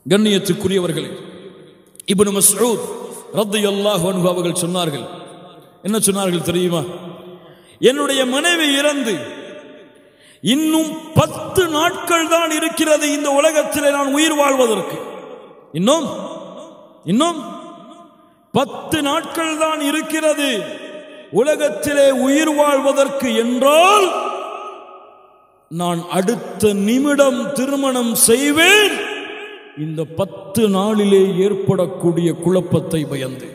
கண்ணியத்துக்குரியவர்களே இப்னு மஸ்ஊத் ரத்தியல்லாஹு அன்ஹு அவர்கள் சொன்னார்கள் என்ன சொன்னார்கள் தெரியுமா என்னுடைய மனைவி இறந்து இன்னும் பத்து நாட்கள் தான் இருக்கிறது இந்த உலகத்திலே நான் உயிர் வாழ்வதற்கு இன்னும் இன்னும் பத்து நாட்கள் தான் இருக்கிறது உலகத்திலே உயிர் வாழ்வதற்கு என்றால் நான் அடுத்த நிமிடம் திருமணம் செய்வேன் இந்த பத்து நாளிலே ஏற்படக்கூடிய குழப்பத்தை பயந்து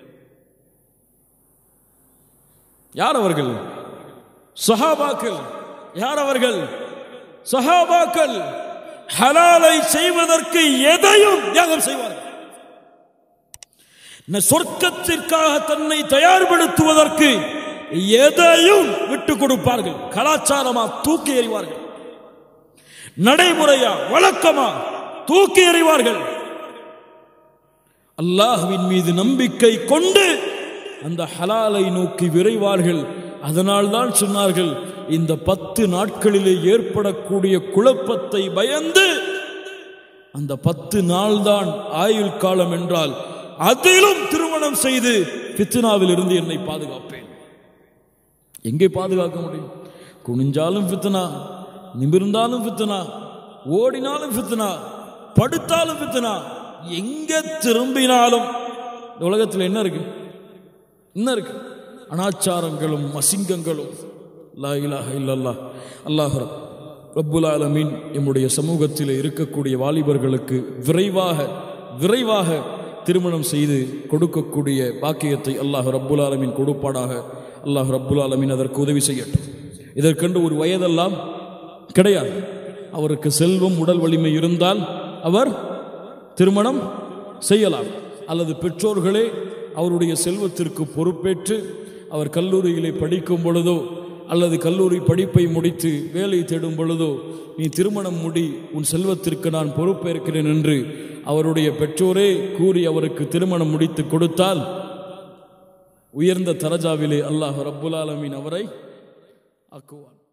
யார் அவர்கள் சஹாபாக்கள் யார் அவர்கள் சஹாபாக்கள் ஹலாலை செய்வதற்கு எதையும் தியாகம் செய்வார்கள் ந- சொர்க்கத்திற்காக தன்னை தயார்படுத்துவதற்கு எதையும் விட்டு கொடுப்பார்கள் கலாச்சாரமா தூக்கி எறிவார்கள் நடைமுறையா வழக்கமா தூக்கி எறிவார்கள் அல்லாஹ்வின் மீது நம்பிக்கை கொண்டு அந்த ஹலாலை நோக்கி விரைவார்கள் அதனால் தான் சொன்னார்கள் இந்த பத்து நாட்களிலே ஏற்படக்கூடிய குழப்பத்தை பயந்து அந்த பத்து நாள் தான் ஆயுள் காலம் என்றால் அதிலும் திருமணம் செய்து பித்னாவில் இருந்து என்னை பாதுகாப்பேன் எங்கே பாதுகாக்க முடியும் குனிஞ்சாலும் ஃபித்னா நிமிர்ந்தாலும் ஃபித்னா ஓடினாலும் ஃபித்னா படுத்தாலும் ஃபித்னா எங்க திரும்பினாலும் இந்த உலகத்தில் என்ன இருக்கு என்ன இருக்கு அனாச்சாரங்களும் அசிங்கங்களும் லா இலாஹ இல்லல்லாஹ் அல்லாஹ் ரப்புல் ஆலமீன் எம்முடைய சமூகத்தில் இருக்கக்கூடிய வாலிபர்களுக்கு விரைவாக விரைவாக திருமணம் செய்து கொடுக்கக்கூடிய பாக்கியத்தை அல்லாஹ் ரப்புல் ஆலமீன் கொடுப்பாடாக அல்லாஹ் ரப்புல் ஆலமீன் அதற்கு உதவி செய்யட்டும் இதற்கென்று ஒரு வயதெல்லாம் கிடையாது அவருக்கு செல்வம் உடல் வலிமை இருந்தால் அவர் திருமணம் செய்யலாம் அல்லது பெற்றோர்களே அவருடைய செல்வத்திற்கு பொறுப்பேற்று அவர் கல்லூரியிலே படிக்கும் பொழுதோ அல்லது கல்லூரி படிப்பை முடித்து வேலை தேடும் பொழுதோ நீ திருமணம் முடி உன் செல்வத்திற்கு நான் பொறுப்பேற்கிறேன் என்று அவருடைய பெற்றோரே கூறி அவருக்கு திருமணம் முடித்து கொடுத்தால் உயர்ந்த தரஜாவிலே அல்லாஹ் ரப்புல் ஆலமீன் அவரை ஆக்குவான்